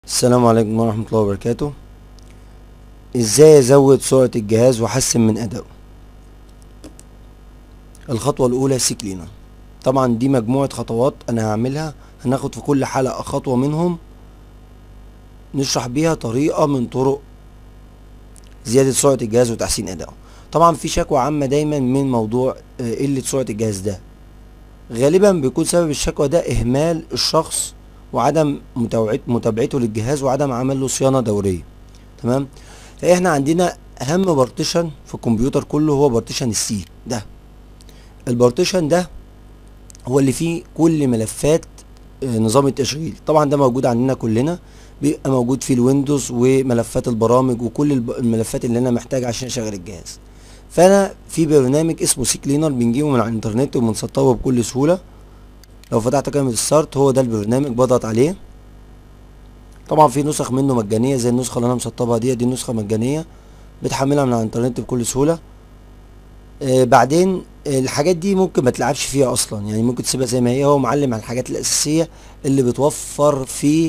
السلام عليكم ورحمة الله وبركاته ازاي ازود سرعة الجهاز واحسن من ادائه الخطوة الاولى سي كلينر طبعا دي مجموعة خطوات انا هعملها هناخد في كل حلقة خطوة منهم نشرح بيها طريقة من طرق زيادة سرعة الجهاز وتحسين ادائه طبعا في شكوى عامة دايما من موضوع آه، قلة سرعة الجهاز ده غالبا بيكون سبب الشكوى ده اهمال الشخص وعدم متوعت- متابعته للجهاز وعدم عمل له صيانه دوريه تمام فاحنا عندنا اهم بارتيشن في الكمبيوتر كله هو بارتيشن السي ده البارتيشن ده هو اللي فيه كل ملفات آه، نظام التشغيل طبعا ده موجود عندنا كلنا بيبقى موجود فيه الويندوز وملفات البرامج وكل الب- الملفات اللي انا محتاجها عشان اشغل الجهاز فانا في برنامج اسمه سي كلينر بنجيبه من على الانترنت وبنسطبه بكل سهوله لو فتحت قائمة الستارت هو ده البرنامج بضغط عليه طبعا في نسخ منه مجانية زي النسخة اللي انا مسطبها دي دي نسخة مجانية بتحملها من على الانترنت بكل سهولة آه بعدين آه، الحاجات دي ممكن ما تلعبش فيها اصلا يعني ممكن تسيبها زي ما هي هو معلم على الحاجات الاساسية اللي بتوفر في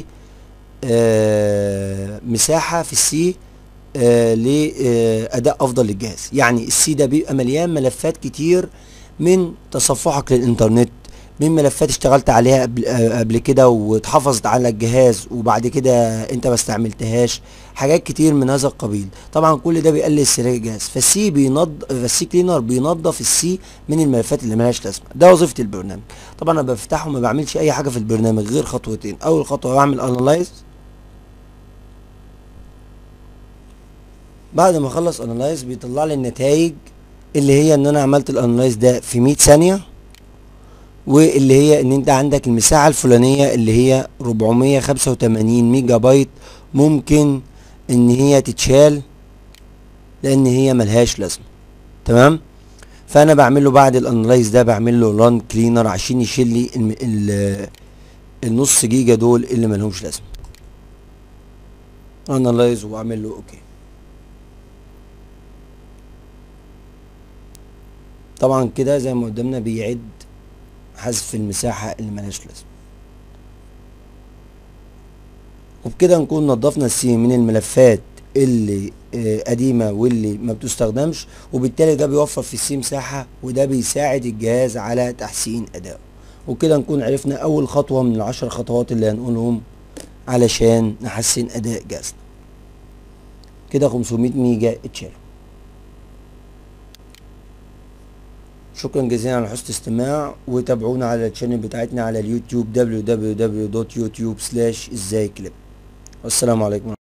آه مساحة في السي آه لاداء افضل للجهاز يعني السي ده بيبقى مليان ملفات كتير من تصفحك للانترنت من ملفات اشتغلت عليها قبل, آه، قبل كده واتحفظت على الجهاز وبعد كده انت ما استعملتهاش حاجات كتير من هذا القبيل طبعا كل ده بيقلل استهلاك الجهاز فالسي بينض فالسي كلينر بينظف السي من الملفات اللي ملهاش لازمه ده وظيفه البرنامج طبعا انا بفتحه ما بعملش اي حاجه في البرنامج غير خطوتين اول خطوه بعمل انالايز بعد ما اخلص انالايز بيطلع لي النتائج اللي هي ان انا عملت الانالايز ده في 100 ثانيه واللي هي ان انت عندك المساحة الفلانية اللي هي 485 ميجا بايت ممكن ان هي تتشال لان هي ملهاش لازمة تمام فانا بعمل له بعد الانلايز ده بعمل له ران كلينر عشان يشيل لي الم- ال- النص جيجا دول اللي ملهمش لازمة انلايز واعمل له اوكي طبعا كده زي ما قدامنا بيعد حذف المساحة اللي ملهاش لازمة وبكده نكون نضفنا السي من الملفات اللي آه، قديمة واللي ما بتستخدمش وبالتالي ده بيوفر في السي مساحة وده بيساعد الجهاز على تحسين أدائه وكده نكون عرفنا أول خطوة من العشر خطوات اللي هنقولهم علشان نحسن أداء جهازنا كده 500 ميجا اتشالوا شكرا جزيلا على حسن الاستماع وتابعونا على الشانل بتاعتنا على اليوتيوب www.youtube/ازاي كليب والسلام عليكم